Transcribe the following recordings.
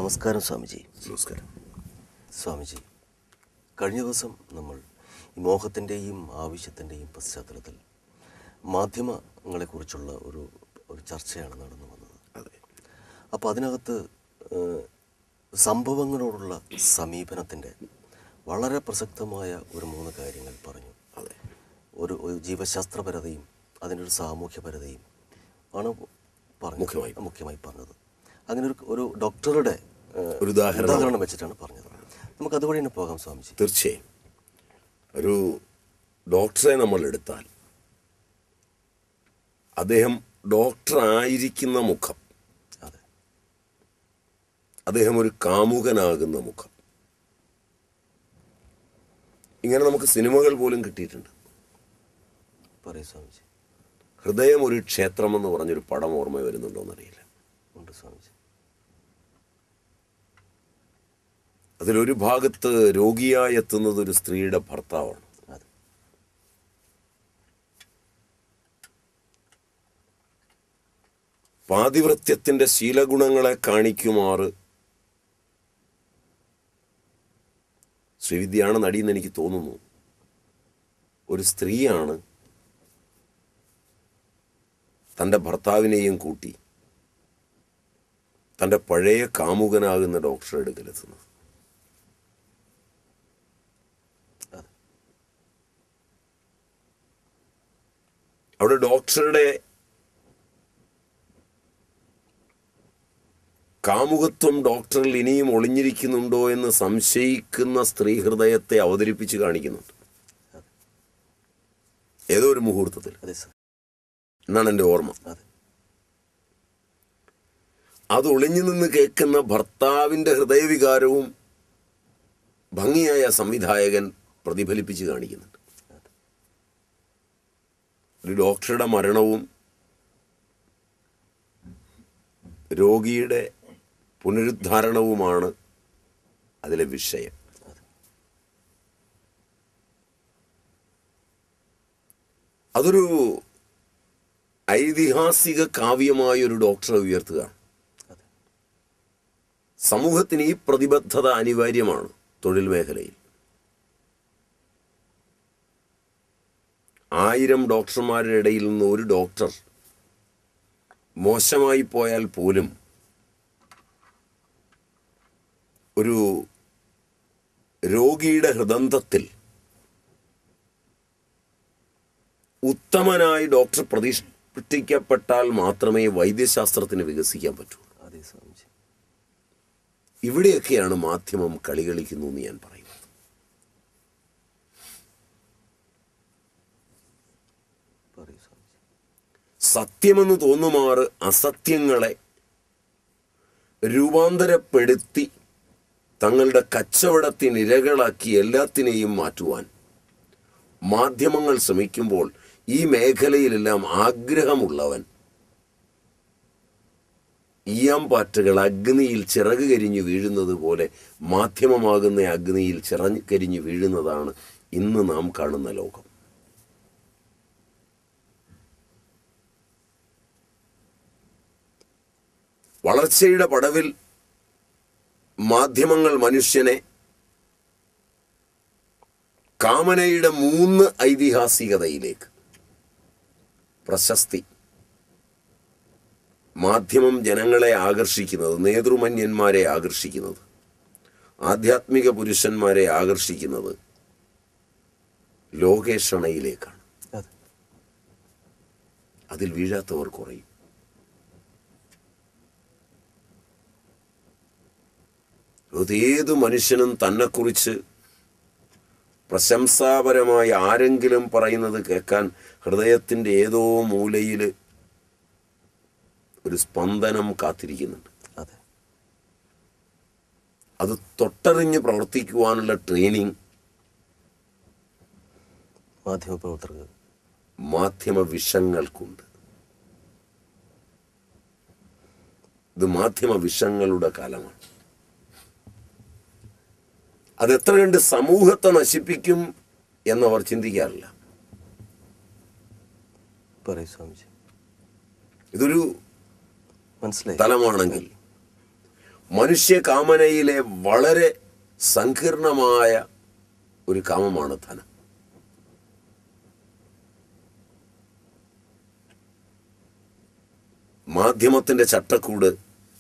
നമസ്കാരം സ്വാമിജി നമസ്കാരം സ്വാമിജി കഴിഞ്ഞ ദിവസം നമ്മൾ ഈ മോഹത്തിൻ്റെയും ആവശ്യത്തിൻ്റെയും പശ്ചാത്തലത്തിൽ മാധ്യമങ്ങളെക്കുറിച്ചുള്ള ഒരു ഒരു ചർച്ചയാണ് നടന്നു വന്നത് അതെ അപ്പോൾ അതിനകത്ത് ഏഹ്, സംഭവങ്ങളോടുള്ള സമീപനത്തിൻ്റെ വളരെ പ്രസക്തമായ ഒരു മൂന്ന് കാര്യങ്ങൾ പറഞ്ഞു അതെ ഒരു ഒരു ജീവശാസ്ത്രപരതയും അതിൻ്റെ ഒരു സാമൂഹ്യപരതയും ആണ് പറഞ്ഞത് മുഖ്യമായി. മുഖ്യമായി പറഞ്ഞത് അങ്ങനെ ഒരു ഒരു ഡോക്ടറുടെ ഏഹ്, ഒരു ഉദാഹരണം. ഉദാഹരണം വെച്ചിട്ടാണ് പറഞ്ഞത് നമുക്ക് അതുവഴി തന്നെ പോകാം സ്വാമിജി തീർച്ചയായും ഒരു ഡോക്ടറെ നമ്മൾ എടുത്താൽ അദ്ദേഹം ഡോക്ടർ ആയിരിക്കുന്ന മുഖം അതെ അദ്ദേഹം ഒരു കാമുകനാകുന്ന മുഖം ഇങ്ങനെ നമുക്ക് സിനിമകൾ പോലും കിട്ടിയിട്ടുണ്ട് പറയൂ സ്വാമിജി ഹൃദയം ഒരു ക്ഷേത്രമെന്ന് പറഞ്ഞൊരു പടം ഓർമ്മ വരുന്നുണ്ടോ എന്നറിയില്ല ഉണ്ട് സ്വാമിജി അതിലൊരു ഭാഗത്ത് രോഗിയായി എത്തുന്നത് ഒരു സ്ത്രീയുടെ ഭർത്താവാണ് അതെ പാതിവൃത്യത്തിന്റെ ശീലഗുണങ്ങളെ കാണിക്കുമാറ് ശ്രീവിദ്യയാണ് നടിയെന്ന് എനിക്ക് തോന്നുന്നു ഒരു സ്ത്രീയാണ് തൻ്റെ ഭർത്താവിനെയും കൂട്ടി തൻ്റെ പഴയ കാമുകനാകുന്ന ഡോക്ടറെ അടുക്കലെത്തുന്നത് അതെ അവിടെ ഡോക്ടറുടെ കാമുകത്വം ഡോക്ടറിൽ ഇനിയും ഒളിഞ്ഞിരിക്കുന്നുണ്ടോ എന്ന് സംശയിക്കുന്ന സ്ത്രീ ഹൃദയത്തെ അവതരിപ്പിച്ച് കാണിക്കുന്നുണ്ട് ഏതോ ഒരു മുഹൂർത്തത്തിൽ അതെ സർ എന്നാണ് എൻ്റെ ഓർമ്മ അതെ അത് ഒളിഞ്ഞു നിന്ന് കേൾക്കുന്ന ഭർത്താവിൻ്റെ ഹൃദയവികാരവും ഭംഗിയായ സംവിധായകൻ പ്രതിഫലിപ്പിച്ച് കാണിക്കുന്നുണ്ട് ഒരു ഡോക്ടറുടെ മരണവും രോഗിയുടെ പുനരുദ്ധാരണവുമാണ് അതിലെ വിഷയം അതൊരു ഐതിഹാസിക കാവ്യമായ ഒരു ഡോക്ടറെ ഉയർത്തുകയാണ് അതെ സമൂഹത്തിന് ഈ പ്രതിബദ്ധത അനിവാര്യമാണ് തൊഴിൽ മേഖലയിൽ ആയിരം ഡോക്ടർമാരുടെ ഇടയിൽ നിന്ന് ഒരു ഡോക്ടർ മോശമായി പോയാൽ പോലും ഒരു രോഗിയുടെ ഹൃദന്തത്തിൽ ഉത്തമനായി ഡോക്ടർ പ്രതിഷ്ഠിക്കപ്പെട്ടാൽ മാത്രമേ വൈദ്യശാസ്ത്രത്തിന് വികസിക്കാൻ പറ്റൂ അതെ സ്വാമിജി ഇവിടെയൊക്കെയാണ് മാധ്യമം കളി കളിക്കുന്നു എന്ന് ഞാൻ പറയുന്നത് പറയൂ സ്വാമിജി സത്യമെന്ന് തോന്നുമാറ് അസത്യങ്ങളെ രൂപാന്തരപ്പെടുത്തി തങ്ങളുടെ കച്ചവടത്തിന് ഇരകളാക്കി എല്ലാത്തിനെയും മാറ്റുവാൻ മാധ്യമങ്ങൾ ശ്രമിക്കുമ്പോൾ ഈ മേഖലയിലെല്ലാം ആഗ്രഹമുള്ളവൻ ഈയാമ്പാറ്റുകൾ അഗ്നിയിൽ ചിറക് കരിഞ്ഞു വീഴുന്നത് പോലെ മാധ്യമമാകുന്ന അഗ്നിയിൽ ചിറഞ്ഞ് കരിഞ്ഞു വീഴുന്നതാണ് ഇന്ന് നാം കാണുന്ന ലോകം വളർച്ചയുടെ പടവിൽ മാധ്യമങ്ങൾ മനുഷ്യനെ കാമനയുടെ മൂന്ന് ഐതിഹാസികതയിലേക്ക് പ്രശസ്തി മാധ്യമം ജനങ്ങളെ ആകർഷിക്കുന്നത് നേതൃമന്യന്മാരെ ആകർഷിക്കുന്നത് ആധ്യാത്മിക പുരുഷന്മാരെ ആകർഷിക്കുന്നത് ലോകേഷണയിലേക്കാണ് അതെ അതിൽ വീഴാത്തവർ കുറയും ഏത് മനുഷ്യനും തന്നെക്കുറിച്ച് പ്രശംസാപരമായി ആരെങ്കിലും പറയുന്നത് കേൾക്കാൻ ഹൃദയത്തിൻ്റെ ഏതോ മൂലയിൽ ഒരു സ്പന്ദനം കാത്തിരിക്കുന്നുണ്ട് അതെ അത് തൊട്ടറിഞ്ഞ് പ്രവർത്തിക്കുവാനുള്ള ട്രെയിനിങ് മാധ്യമപ്രവർത്തകർക്ക് മാധ്യമ വിഷങ്ങൾക്കുണ്ട് ഇത് മാധ്യമ വിഷങ്ങളുടെ കാലമാണ് അത് എത്ര കണ്ട് സമൂഹത്തെ നശിപ്പിക്കും എന്നവർ ചിന്തിക്കാറില്ല പറയൂ സ്വാമിജി ഇതൊരു മനസ്സിലായി തലമാണെങ്കിൽ മനുഷ്യ കാമനയിലെ വളരെ സങ്കീർണമായ ഒരു കാമമാണ് ധനം മാധ്യമത്തിന്റെ ചട്ടക്കൂട്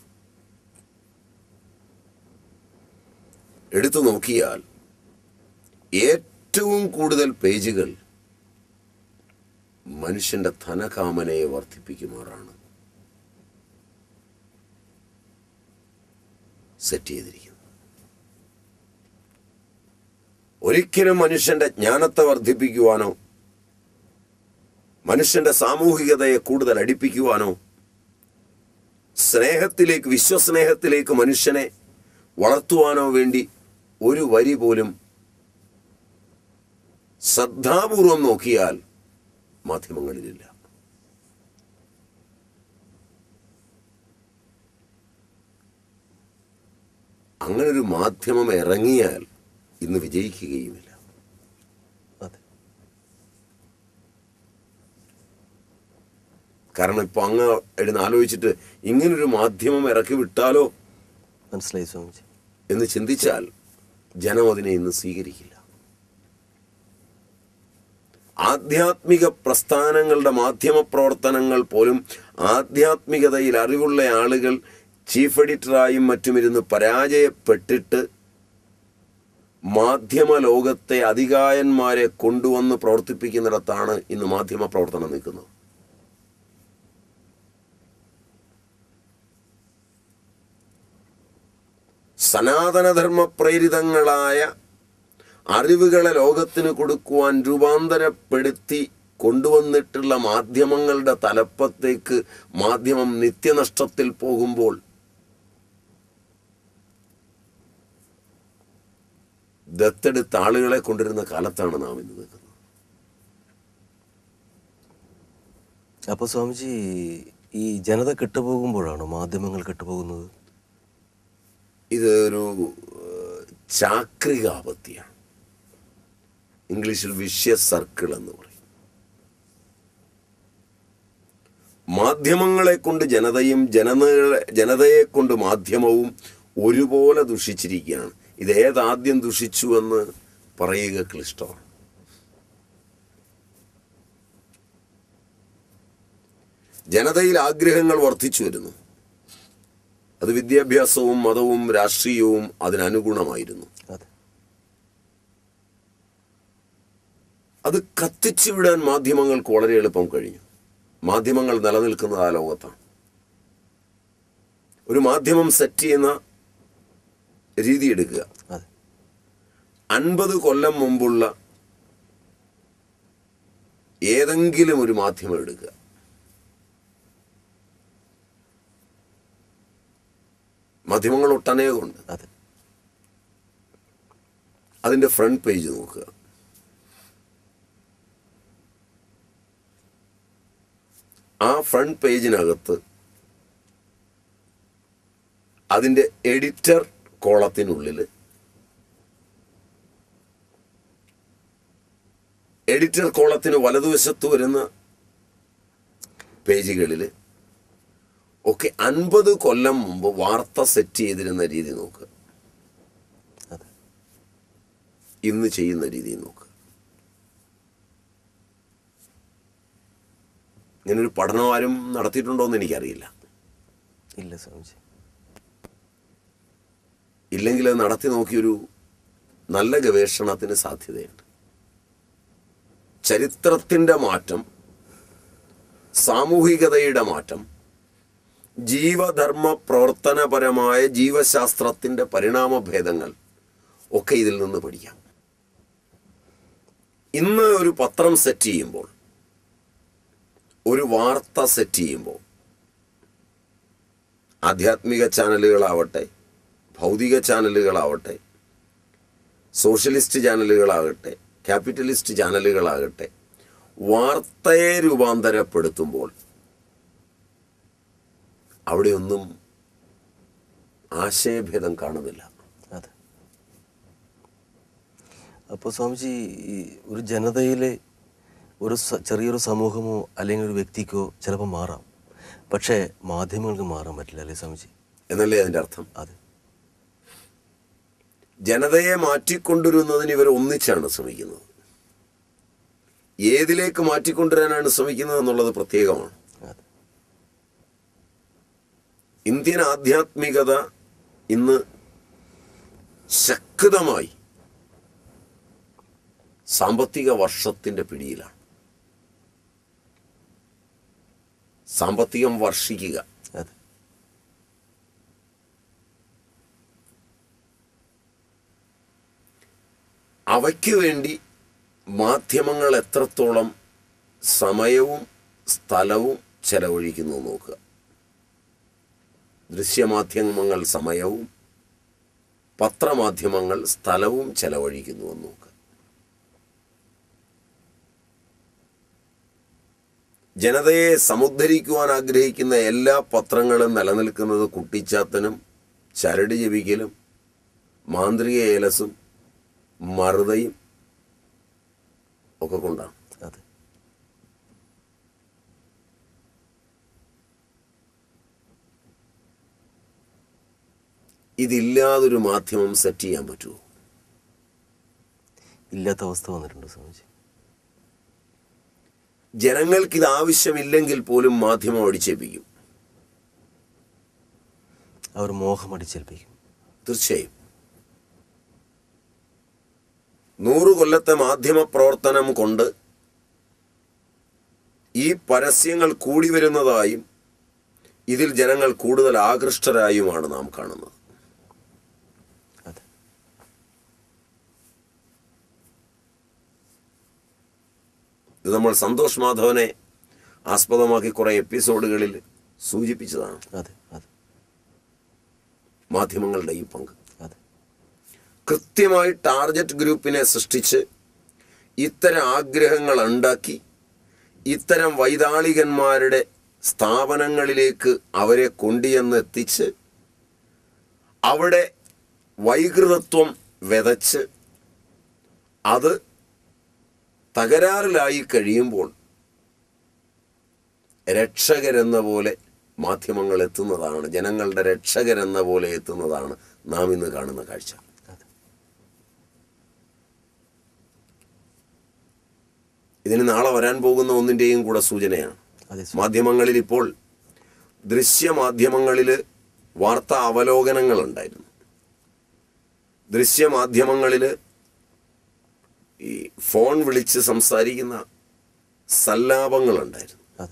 എടുത്തു നോക്കിയാൽ ഏറ്റവും കൂടുതൽ പേജുകൾ മനുഷ്യന്റെ ധനകാമനയെ വർദ്ധിപ്പിക്കുമാറാണ് സെറ്റ് ചെയ്തിരിക്കുന്നത് ഒരിക്കലും മനുഷ്യന്റെ ജ്ഞാനത്തെ വർദ്ധിപ്പിക്കുവാനോ മനുഷ്യന്റെ സാമൂഹികതയെ കൂടുതൽ അടുപ്പിക്കുവാനോ സ്നേഹത്തിലേക്ക് വിശ്വസ്നേഹത്തിലേക്ക് മനുഷ്യനെ വളർത്തുവാനോ വേണ്ടി ഒരു വരി പോലും ശ്രദ്ധാപൂർവം നോക്കിയാൽ മാധ്യമങ്ങളിലില്ല അങ്ങനൊരു മാധ്യമം ഇറങ്ങിയാൽ ഇന്ന് വിജയിക്കുകയുമില്ല അതെ കാരണം ഇപ്പൊ അങ്ങ് എഴുന്ന് ആലോചിച്ചിട്ട് ഇങ്ങനൊരു മാധ്യമം ഇറക്കി വിട്ടാലോ മനസ്സിലായി സ്വാമിജി എന്ന് ചിന്തിച്ചാൽ ജനം അതിനെ ഇന്ന് സ്വീകരിക്കില്ല ആധ്യാത്മിക പ്രസ്ഥാനങ്ങളുടെ മാധ്യമ പ്രവർത്തനങ്ങൾ പോലും ആധ്യാത്മികതയിൽ അറിവുള്ള ആളുകൾ ചീഫ് എഡിറ്ററായും മറ്റുമിരുന്ന് പരാജയപ്പെട്ടിട്ട് മാധ്യമ ലോകത്തെ അധികായന്മാരെ കൊണ്ടുവന്ന് പ്രവർത്തിപ്പിക്കുന്നിടത്താണ് ഇന്ന് മാധ്യമ പ്രവർത്തനം നിൽക്കുന്നത് സനാതനധർമ്മ പ്രേരിതങ്ങളായ അറിവുകളെ ലോകത്തിന് കൊടുക്കുവാൻ രൂപാന്തരപ്പെടുത്തി കൊണ്ടുവന്നിട്ടുള്ള മാധ്യമങ്ങളുടെ തലപ്പത്തേക്ക് മാധ്യമം നിത്യനഷ്ടത്തിൽ പോകുമ്പോൾ ദത്തെടുത്ത ആളുകളെ കൊണ്ടിരുന്ന കാലത്താണ് നാം ഇന്ന് നിൽക്കുന്നത് അപ്പോൾ സ്വാമിജി ഈ ജനത കെട്ടുപോകുമ്പോഴാണോ മാധ്യമങ്ങൾ കെട്ടുപോകുന്നത് ഇത് ഒരു ഏഹ്, ചാക്രികാപത്തിയാണ് ഇംഗ്ലീഷിൽ വിഷ്യ സർക്കിൾ എന്ന് പറയും മാധ്യമങ്ങളെ കൊണ്ട് ജനതയും ജനതകളെ ജനതയെ കൊണ്ട് മാധ്യമവും ഒരുപോലെ ദുഷിച്ചിരിക്കുകയാണ് ഇത് ഏതാദ്യം ദുഷിച്ചു എന്ന് പറയുക ക്ലിഷ്ടമാണ് ജനതയിൽ ആഗ്രഹങ്ങൾ വർദ്ധിച്ചു വരുന്നു അത് വിദ്യാഭ്യാസവും മതവും രാഷ്ട്രീയവും അതിനനുഗുണമായിരുന്നു അതെ അത് കത്തിച്ചു വിടാൻ മാധ്യമങ്ങൾക്ക് വളരെ എളുപ്പം കഴിഞ്ഞു മാധ്യമങ്ങൾ നിലനിൽക്കുന്നത് ആ ലോകത്താണ് ഒരു മാധ്യമം സെറ്റ് ചെയ്യുന്ന രീതി എടുക്കുക അതെ അൻപത് കൊല്ലം മുമ്പുള്ള ഏതെങ്കിലും ഒരു മാധ്യമം എടുക്കുക മാധ്യമങ്ങൾ ഒട്ടനേകമുണ്ട് അതെ അതിന്റെ ഫ്രണ്ട് പേജ് നോക്കുക ആ ഫ്രണ്ട് പേജിനകത്ത് അതിന്റെ എഡിറ്റർ കോളത്തിനുള്ളിൽ എഡിറ്റർ കോളത്തിന് വലതുവശത്ത് വരുന്ന പേജുകളിൽ ഒക്കെ അൻപത് കൊല്ലം മുമ്പ് വാർത്ത സെറ്റ് ചെയ്തിരുന്ന രീതി നോക്കുക അതെ ഇന്ന് ചെയ്യുന്ന രീതി നോക്കുക ഇങ്ങനൊരു പഠനം ആരും നടത്തിയിട്ടുണ്ടോ എന്ന് എനിക്കറിയില്ല ഇല്ല സ്വാമിജി ഇല്ലെങ്കിൽ അത് നടത്തി നോക്കിയൊരു നല്ല ഗവേഷണത്തിന് സാധ്യതയുണ്ട് ചരിത്രത്തിൻ്റെ മാറ്റം സാമൂഹികതയുടെ മാറ്റം ജീവധർമ്മ പ്രവർത്തനപരമായ ജീവശാസ്ത്രത്തിൻ്റെ പരിണാമഭേദങ്ങൾ ഒക്കെ ഇതിൽ നിന്ന് പഠിക്കാം ഇന്ന് ഒരു പത്രം സെറ്റ് ചെയ്യുമ്പോൾ ഒരു വാർത്ത സെറ്റ് ചെയ്യുമ്പോൾ ആധ്യാത്മിക ചാനലുകളാവട്ടെ ഭൗതിക ചാനലുകളാവട്ടെ സോഷ്യലിസ്റ്റ് ചാനലുകളാകട്ടെ ക്യാപിറ്റലിസ്റ്റ് ചാനലുകളാകട്ടെ വാർത്തയെ രൂപാന്തരപ്പെടുത്തുമ്പോൾ അവിടെയൊന്നും ആശയഭേദം കാണുന്നില്ല അതെ അപ്പോൾ സ്വാമിജി ഈ ഒരു ജനതയിലെ ഒരു സ- ചെറിയൊരു സമൂഹമോ അല്ലെങ്കിൽ ഒരു വ്യക്തിക്കോ ചിലപ്പോൾ മാറാം പക്ഷേ മാധ്യമങ്ങൾക്ക് മാറാൻ പറ്റില്ല അല്ലേ സ്വാമിജി എന്നല്ലേ അതിൻ്റെ അർത്ഥം അതെ ജനതയെ മാറ്റിക്കൊണ്ടുവരുന്നതിന് ഇവർ ഒന്നിച്ചാണ് ശ്രമിക്കുന്നത് ഏതിലേക്ക് മാറ്റിക്കൊണ്ടുവരാനാണ് ശ്രമിക്കുന്നത് എന്നുള്ളത് പ്രത്യേകമാണ് അതെ ഇന്ത്യൻ ആധ്യാത്മികത ഇന്ന് ശക്തമായി സാമ്പത്തിക വർഷത്തിന്റെ പിടിയിലാണ് സാമ്പത്തികം വർഷിക്കുക അതെ അവയ്ക്ക് വേണ്ടി മാധ്യമങ്ങൾ എത്രത്തോളം സമയവും സ്ഥലവും ചെലവഴിക്കുന്നു എന്ന് നോക്കുക ദൃശ്യമാധ്യമങ്ങൾ സമയവും പത്രമാധ്യമങ്ങൾ സ്ഥലവും ചെലവഴിക്കുന്നു എന്ന് നോക്കുക ജനതയെ സമുദ്ധരിക്കുവാൻ ആഗ്രഹിക്കുന്ന എല്ലാ പത്രങ്ങളും നിലനിൽക്കുന്നത് കുട്ടിച്ചാത്തനും ചരട് ജപിക്കലും മാന്ത്രിക ഏലസും മറുതയും ഒക്കെ കൊണ്ടാണ് അതെ ഇതില്ലാതൊരു മാധ്യമം സെറ്റ് ചെയ്യാൻ പറ്റുമോ ഇല്ലാത്ത അവസ്ഥ വന്നിട്ടുണ്ട് സ്വാമിജി ജനങ്ങൾക്ക് ഇത് ആവശ്യമില്ലെങ്കിൽ പോലും മാധ്യമം അടിച്ചേൽപ്പിക്കും അവർ മോഹം അടിച്ചേൽപ്പിക്കും തീർച്ചയായും നൂറു കൊല്ലത്തെ മാധ്യമ പ്രവർത്തനം കൊണ്ട് ഈ പരസ്യങ്ങൾ കൂടി വരുന്നതായും ഇതിൽ ജനങ്ങൾ കൂടുതൽ ആകൃഷ്ടരായുമാണ് നാം കാണുന്നത് അതെ ഇത് നമ്മൾ സന്തോഷ് മാധവനെ ആസ്പദമാക്കി കുറെ എപ്പിസോഡുകളിൽ സൂചിപ്പിച്ചതാണ് അതെ അതെ മാധ്യമങ്ങളുടെ ഈ പങ്ക് അതെ കൃത്യമായി ടാർഗറ്റ് ഗ്രൂപ്പിനെ സൃഷ്ടിച്ച് ഇത്തരം ആഗ്രഹങ്ങൾ ഉണ്ടാക്കി ഇത്തരം വൈതാളികന്മാരുടെ സ്ഥാപനങ്ങളിലേക്ക് അവരെ കൊണ്ടുചെന്ന് എത്തിച്ച് അവിടെ വൈകൃതത്വം വിതച്ച് അത് തകരാറിലായി കഴിയുമ്പോൾ രക്ഷകരെന്ന പോലെ മാധ്യമങ്ങൾ എത്തുന്നതാണ് ജനങ്ങളുടെ രക്ഷകരെന്ന പോലെ എത്തുന്നതാണ് നാം ഇന്ന് കാണുന്ന കാഴ്ച അതെ ഇതിന് നാളെ വരാൻ പോകുന്ന ഒന്നിൻ്റെയും കൂടെ സൂചനയാണ് അതെ സ്വാമി. മാധ്യമങ്ങളിൽ ഇപ്പോൾ ദൃശ്യമാധ്യമങ്ങളിൽ വാർത്താ അവലോകനങ്ങൾ ഉണ്ടായിരുന്നു ദൃശ്യമാധ്യമങ്ങളിൽ ഈ ഫോൺ വിളിച്ച് സംസാരിക്കുന്ന സല്ലാപങ്ങളുണ്ടായിരുന്നു അതെ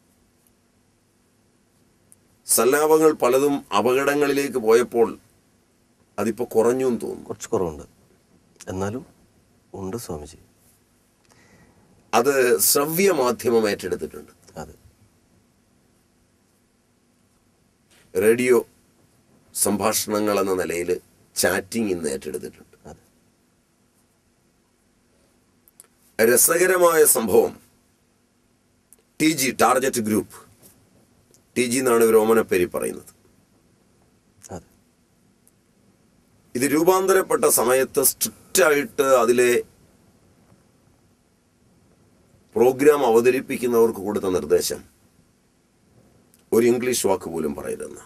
സല്ലാപങ്ങൾ പലതും അപകടങ്ങളിലേക്ക് പോയപ്പോൾ അതിപ്പോൾ കുറഞ്ഞു എന്ന് തോന്നുന്നു കുറച്ച് കുറവുണ്ട് എന്നാലും ഉണ്ട് സ്വാമിജി അത് ശ്രവ്യ മാധ്യമം ഏറ്റെടുത്തിട്ടുണ്ട് അതെ റേഡിയോ സംഭാഷണങ്ങൾ എന്ന നിലയിൽ ചാറ്റിംഗ് ഇന്ന് ഏറ്റെടുത്തിട്ടുണ്ട് അതെ രസകരമായ സംഭവം T G target group T G എന്നാണ് ഇവർ ഓമനപ്പേരി പറയുന്നത് അതെ ഇത് രൂപാന്തരപ്പെട്ട സമയത്ത് സ്ട്രിക്റ്റ് ആയിട്ട് അതിലെ പ്രോഗ്രാം അവതരിപ്പിക്കുന്നവർക്ക് കൊടുത്ത നിർദ്ദേശം ഒരു ഇംഗ്ലീഷ് വാക്ക് പോലും പറയരുതെന്ന്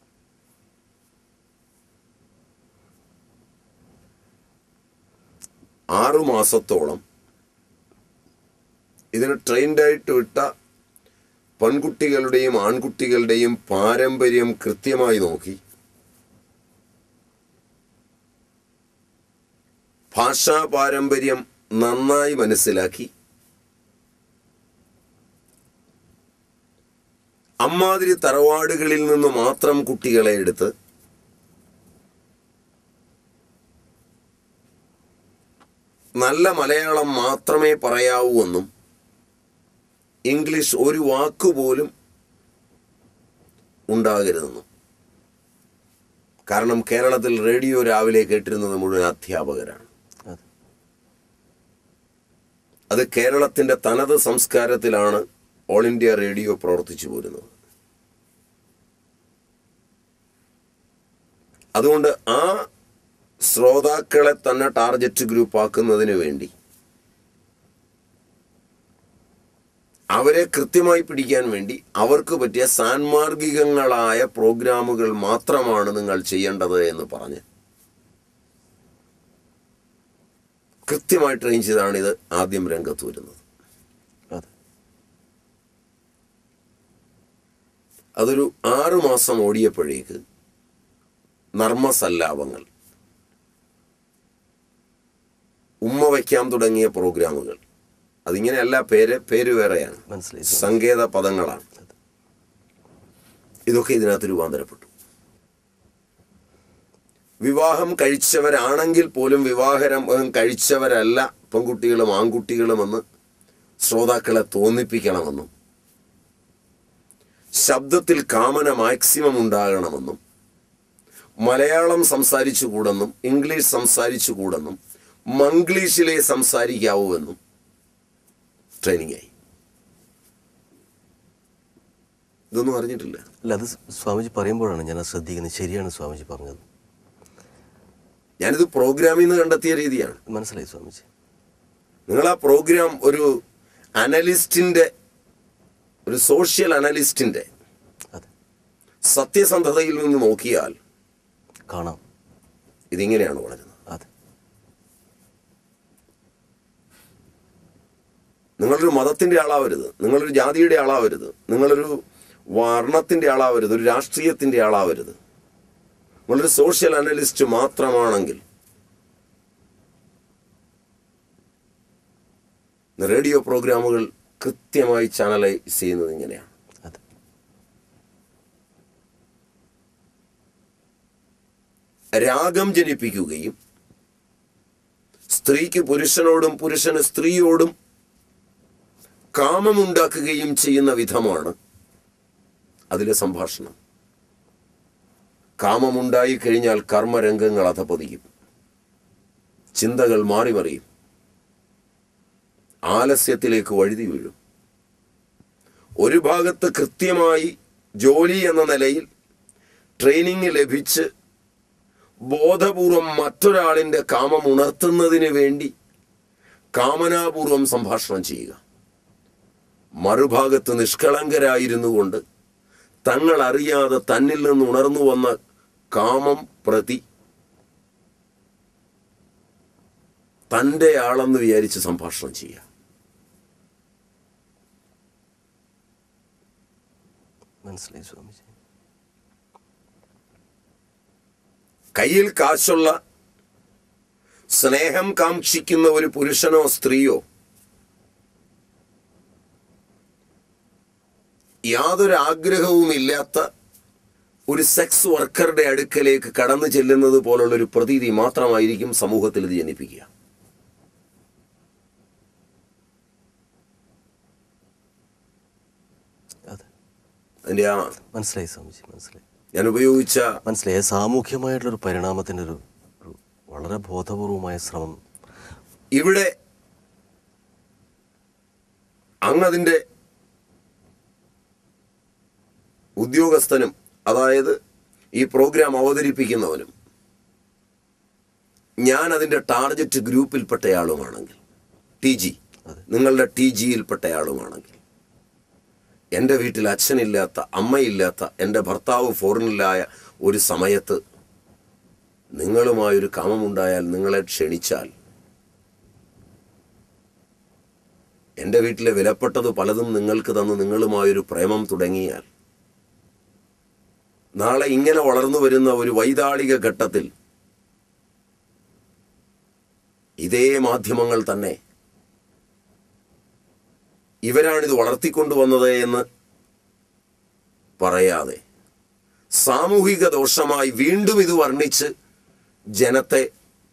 ആറു മാസത്തോളം ഇതിന് ട്രെയിൻഡായിട്ട് വിട്ട പെൺകുട്ടികളുടെയും ആൺകുട്ടികളുടെയും പാരമ്പര്യം കൃത്യമായി നോക്കി ഭാഷാ പാരമ്പര്യം നന്നായി മനസ്സിലാക്കി അമ്മാതിരി തറവാടുകളിൽ നിന്ന് മാത്രം കുട്ടികളെ എടുത്ത് നല്ല മലയാളം മാത്രമേ പറയാവൂ എന്നും ഇംഗ്ലീഷ് ഒരു വാക്കുപോലും ഉണ്ടാകരുതെന്നും കാരണം കേരളത്തിൽ റേഡിയോ രാവിലെ കേട്ടിരുന്നത് മുഴുവൻ അധ്യാപകരാണ് അതെ അത് കേരളത്തിന്റെ തനത് സംസ്കാരത്തിലാണ് ഓൾ ഇന്ത്യ റേഡിയോ പ്രവർത്തിച്ചു പോരുന്നത് അതുകൊണ്ട് ആ ശ്രോതാക്കളെ തന്നെ ടാർഗറ്റ് ഗ്രൂപ്പ് ആക്കുന്നതിന് വേണ്ടി അവരെ കൃത്യമായി പിടിക്കാൻ വേണ്ടി അവർക്ക് പറ്റിയ സാൻമാർഗികങ്ങളായ പ്രോഗ്രാമുകൾ മാത്രമാണ് നിങ്ങൾ ചെയ്യേണ്ടത് എന്ന് പറഞ്ഞ് കൃത്യമായി ട്രെയിൻ ചെയ്താണ് ഇത് ആദ്യം രംഗത്ത് വരുന്നത് അതെ അതൊരു ആറു മാസം ഓടിയപ്പോഴേക്ക് നർമ്മസല്ലാപങ്ങൾ ഉമ്മ വയ്ക്കാൻ തുടങ്ങിയ പ്രോഗ്രാമുകൾ അതിങ്ങനെയല്ല പേര് പേര് വേറെയാണ് മനസ്സിലായി സങ്കേത പദങ്ങളാണ് ഇതൊക്കെ ഇതിനകത്ത് രൂപാന്തരപ്പെട്ടു വിവാഹം കഴിച്ചവരാണെങ്കിൽ പോലും വിവാഹം കഴിച്ചവരല്ല പെൺകുട്ടികളും ആൺകുട്ടികളുമെന്ന് ശ്രോതാക്കളെ തോന്നിപ്പിക്കണമെന്നും ശബ്ദത്തിൽ കാമന മാക്സിമം ഉണ്ടാകണമെന്നും മലയാളം സംസാരിച്ചുകൂടെന്നും ഇംഗ്ലീഷ് സംസാരിച്ചുകൂടെന്നും മംഗ്ലീഷിലെ സംസാരിക്കാവൂ എന്നും ട്രെയിനിങ് ആയി ഇതൊന്നും അറിഞ്ഞിട്ടില്ല അല്ല അത് സ്വാമിജി പറയുമ്പോഴാണ് ഞാൻ അത് ശ്രദ്ധിക്കുന്നത് ശരിയാണ് സ്വാമിജി പറഞ്ഞത് ഞാനിത് പ്രോഗ്രാമിൽ നിന്ന് കണ്ടെത്തിയ രീതിയാണ് മനസ്സിലായി സ്വാമിജി നിങ്ങൾ ആ പ്രോഗ്രാം ഒരു അനലിസ്റ്റിന്റെ ഒരു സോഷ്യൽ അനലിസ്റ്റിന്റെ അതെ സത്യസന്ധതയിൽ നിന്ന് നോക്കിയാൽ കാണാം ഇതിങ്ങനെയാണ് വളരുന്നത് അതെ നിങ്ങളൊരു മതത്തിന്റെ ആളാവരുത് നിങ്ങളൊരു ജാതിയുടെ ആളാവരുത് നിങ്ങളൊരു വർണ്ണത്തിന്റെ ആളാവരുത് ഒരു രാഷ്ട്രീയത്തിന്റെ ആളാവരുത് നിങ്ങളൊരു സോഷ്യൽ അനലിസ്റ്റ് മാത്രമാണെങ്കിൽ റേഡിയോ പ്രോഗ്രാമുകൾ കൃത്യമായി ചാനലൈസ് ചെയ്യുന്നത് ഇങ്ങനെയാണ് അതെ രാഗം ജനിപ്പിക്കുകയും സ്ത്രീക്ക് പുരുഷനോടും പുരുഷന് സ്ത്രീയോടും കാമമുണ്ടാക്കുകയും ചെയ്യുന്ന വിധമാണ് അതിലെ സംഭാഷണം കാമമുണ്ടായി കഴിഞ്ഞാൽ കർമ്മരംഗങ്ങൾ അധപതിക്കും ചിന്തകൾ മാറിമറിയും ആലസ്യത്തിലേക്ക് വഴുതി വീഴും ഒരു ഭാഗത്ത് കൃത്യമായി ജോലി എന്ന നിലയിൽ ട്രെയിനിങ് ലഭിച്ച് ബോധപൂർവം മറ്റൊരാളിൻ്റെ കാമം ഉണർത്തുന്നതിന് വേണ്ടി കാമനാപൂർവം സംഭാഷണം ചെയ്യുക മറുഭാഗത്ത് നിഷ്കളങ്കരായിരുന്നു കൊണ്ട് തങ്ങൾ അറിയാതെ തന്നിൽ നിന്ന് ഉണർന്നു വന്ന കാമം പ്രതി തൻ്റെ ആളെന്ന് വിചാരിച്ച് സംഭാഷണം ചെയ്യുക മനസ്സിലായി സ്വാമിജി കയ്യിൽ കാശുള്ള സ്നേഹം കാക്ഷിക്കുന്ന ഒരു പുരുഷനോ സ്ത്രീയോ യാതൊരു ആഗ്രഹവും ഇല്ലാത്ത ഒരു സെക്സ് വർക്കറുടെ അടുക്കലേക്ക് കടന്നു ചെല്ലുന്നത് പോലുള്ള ഒരു പ്രതീതി മാത്രമായിരിക്കും സമൂഹത്തിൽ ഇത് ജനിപ്പിക്കുക അതെ അതിന്റെ ആ മനസ്സിലായി സ്വാമിജി മനസ്സിലായി ഞാൻ ഉപയോഗിച്ച മനസ്സിലായി സാമൂഹ്യമായിട്ടുള്ളൊരു പരിണാമത്തിൻ്റെ ഒരു ഒരു വളരെ ബോധപൂർവമായ ശ്രമം ഇവിടെ അങ്ങതിൻ്റെ ഉദ്യോഗസ്ഥനും അതായത് ഈ പ്രോഗ്രാം അവതരിപ്പിക്കുന്നവനും ഞാൻ അതിൻ്റെ ടാർഗറ്റ് ഗ്രൂപ്പിൽപ്പെട്ടയാളുമാണെങ്കിൽ ടി ജി അതെ. നിങ്ങളുടെ ടി ജിയിൽപ്പെട്ടയാളുമാണെങ്കിൽ എൻ്റെ വീട്ടിൽ അച്ഛനില്ലാത്ത അമ്മയില്ലാത്ത എൻ്റെ ഭർത്താവ് ഫോറിനിലായ ഒരു സമയത്ത് നിങ്ങളുമായൊരു കാമമുണ്ടായാൽ നിങ്ങളെ ക്ഷണിച്ചാൽ എൻ്റെ വീട്ടിലെ വിലപ്പെട്ടത് പലതും നിങ്ങൾക്ക് തന്ന് നിങ്ങളുമായൊരു പ്രേമം തുടങ്ങിയാൽ നാളെ ഇങ്ങനെ വളർന്നു വരുന്ന ഒരു വൈതാളിക ഘട്ടത്തിൽ ഇതേ മാധ്യമങ്ങൾ തന്നെ ഇവരാണിത് വളർത്തിക്കൊണ്ടുവന്നത് എന്ന് പറയാതെ സാമൂഹിക ദോഷമായി വീണ്ടും ഇത് വർണ്ണിച്ച് ജനത്തെ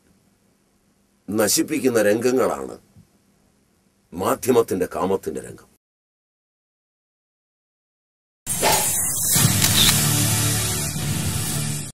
നശിപ്പിക്കുന്ന രംഗങ്ങളാണ് മാധ്യമത്തിന്റെ കാമത്തിന്റെ രംഗം